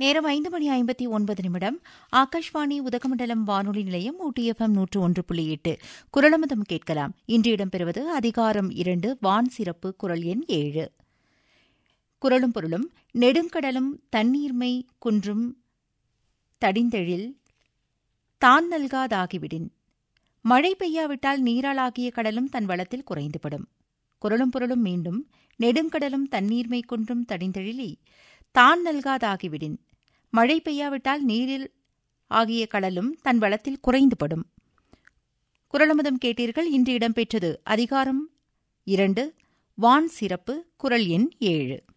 நேரம் ஐந்து மணி ஐம்பத்தி ஒன்பது நிமிடம் ஆகாஷ்வாணி உதகமண்டலம் வானொலி நிலையம் ஊட்டிஎஃப்எம் நூற்று ஒன்று புள்ளி எட்டு குரலமதம் கேட்கலாம் இன்று இடம்பெறுவது அதிகாரம் இரண்டு வான் சிறப்பு குரல் எண் ஏழு குரலும் பொருளும் நெடுங்கடலும் தண்ணீர்மை குன்றும் தடிந்தெழில் தான் நல்காதாகிவிடின் மழை பெய்யாவிட்டால் நீராளாகிய கடலும் தன் வளத்தில் குறைந்துவிடும் குரலும் பொருளும் மீண்டும் நெடுங்கடலும் தண்ணீர்மை குன்றும் தடிந்தெழிலி தான் நல்காதாகிவிடின் மழை பெய்யாவிட்டால் நீரில் ஆகிய கடலும் தன் வளத்தில் குறைந்துபடும் குரலமுதம் கேட்டீர்கள் இன்று இடம்பெற்றது அதிகாரம் இரண்டு வான் சிறப்பு குரல் எண் ஏழு